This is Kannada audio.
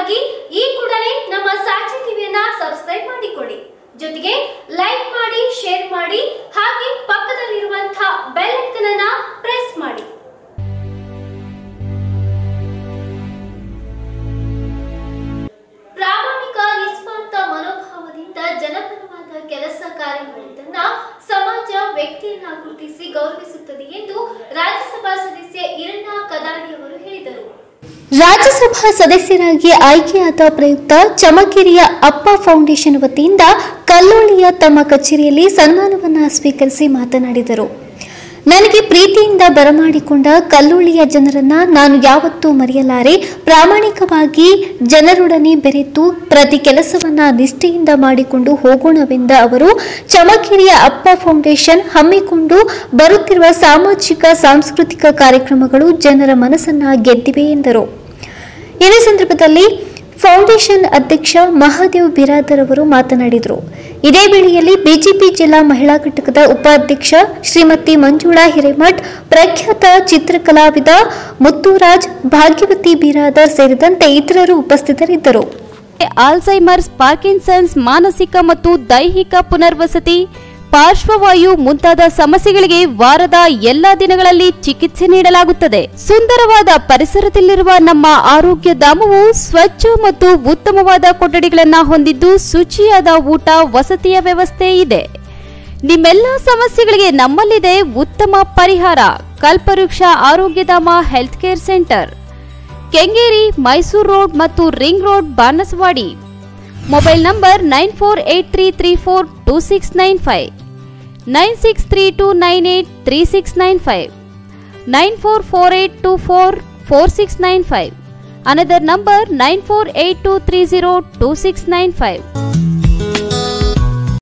ಸುದ್ದಿಗಳಿಗಾಗಿ ಈ ಕೂಡಲೇ ನಮ್ಮ ಸಾಕ್ಷಿ ಟಿವಿಯನ್ನ ಸಬ್ಸ್ಕ್ರೈಬ್ ಮಾಡಿಕೊಳ್ಳಿ ಜೊತೆಗೆ ಲೈಕ್ ಮಾಡಿ ಶೇರ್ ಮಾಡಿ ಹಾಗೆ ಪಕ್ಕದಲ್ಲಿರುವಂತಹ ಬೆಲ್ ಐಕನ್ ಅನ್ನ ಪ್ರೆಸ್ ಮಾಡಿ ಪ್ರಾಮಾಣಿಕ ನಿಸ್ವಾರ್ಥ ಮನೋಭಾವದಿಂದ ಜನಪರವಾದ ಕೆಲಸ ಕಾರ್ಯ ಮಾಡಿದ್ದನ್ನ ಸಮಾಜ ವ್ಯಕ್ತಿಯನ್ನ ಗುರುತಿಸಿ ಗೌರವಿಸುತ್ತದೆ ಎಂದು ರಾಜ್ಯಸಭಾ ಸದಸ್ಯೆ ಈರಣ್ಣ ಕದಾಡಿ ಅವರು ಹೇಳಿದರು ರಾಜ್ಯಸಭಾ ಸದಸ್ಯರಾಗಿ ಆಯ್ಕೆಯಾದ ಪ್ರಯುಕ್ತ ಚಮಕೇರಿಯ ಅಪ್ಪ ಫೌಂಡೇಶನ್ ವತಿಯಿಂದ ಕಲ್ಲೋಳಿಯ ತಮ್ಮ ಕಚೇರಿಯಲ್ಲಿ ಸನ್ಮಾನವನ್ನ ಸ್ವೀಕರಿಸಿ ಮಾತನಾಡಿದರು ನನಗೆ ಪ್ರೀತಿಯಿಂದ ಬರಮಾಡಿಕೊಂಡ ಕಲ್ಲುಳಿಯ ಜನರನ್ನ ನಾನು ಯಾವತ್ತೂ ಮರೆಯಲಾರೆ ಪ್ರಾಮಾಣಿಕವಾಗಿ ಜನರೊಡನೆ ಬೆರೆತು ಪ್ರತಿ ಕೆಲಸವನ್ನ ನಿಷ್ಠೆಯಿಂದ ಮಾಡಿಕೊಂಡು ಹೋಗೋಣವೆಂದ ಅವರು ಚಮಕೇರಿಯ ಅಪ್ಪ ಫೌಂಡೇಶನ್ ಹಮ್ಮಿಕೊಂಡು ಬರುತ್ತಿರುವ ಸಾಮಾಜಿಕ ಸಾಂಸ್ಕೃತಿಕ ಕಾರ್ಯಕ್ರಮಗಳು ಜನರ ಮನಸ್ಸನ್ನ ಗೆದ್ದಿವೆ ಎಂದರು ಇದೇ ಸಂದರ್ಭದಲ್ಲಿ ಫೌಂಡೇಶನ್ ಅಧ್ಯಕ್ಷ ಮಹಾದೇವ್ ಬಿರಾದರ್ ಅವರು ಮಾತನಾಡಿದರು ಇದೇ ವೇಳೆಯಲ್ಲಿ ಬಿಜೆಪಿ ಜಿಲ್ಲಾ ಮಹಿಳಾ ಘಟಕದ ಉಪಾಧ್ಯಕ್ಷ ಶ್ರೀಮತಿ ಮಂಜುಳಾ ಹಿರೇಮಠ್ ಪ್ರಖ್ಯಾತ ಚಿತ್ರಕಲಾವಿದ ಮುತ್ತುರಾಜ್ ಭಾಗ್ಯವತಿ ಬಿರಾದರ್ ಸೇರಿದಂತೆ ಇತರರು ಉಪಸ್ಥಿತರಿದ್ದರು ಆಲ್ಝೈಮರ್ಸ್ ಪಾರ್ಕಿನ್ಸನ್ಸ್ ಮಾನಸಿಕ ಮತ್ತು ದೈಹಿಕ ಪುನರ್ವಸತಿ ಪಾರ್ಶ್ವವಾಯು ಮುಂತಾದ ಸಮಸ್ಯೆಗಳಿಗೆ ವಾರದ ಎಲ್ಲಾ ದಿನಗಳಲ್ಲಿ ಚಿಕಿತ್ಸೆ ನೀಡಲಾಗುತ್ತದೆ ಸುಂದರವಾದ ಪರಿಸರದಲ್ಲಿರುವ ನಮ್ಮ ಆರೋಗ್ಯ ಧಾಮವು ಸ್ವಚ್ಛ ಮತ್ತು ಉತ್ತಮವಾದ ಕೊಠಡಿಗಳನ್ನು ಹೊಂದಿದ್ದು ಶುಚಿಯಾದ ಊಟ ವಸತಿಯ ವ್ಯವಸ್ಥೆ ಇದೆ ನಿಮ್ಮೆಲ್ಲ ಸಮಸ್ಯೆಗಳಿಗೆ ನಮ್ಮಲ್ಲಿದೆ ಉತ್ತಮ ಪರಿಹಾರ Kalpavriksha Arogyadhama health care centre Kengeri Mysuru road ಮತ್ತು ring road Banaswadi mobile number nine four eight three three four two six nine five nine six three two nine eight three six nine five nine four four eight two four four six nine five another number nine four eight two three zero two six nine five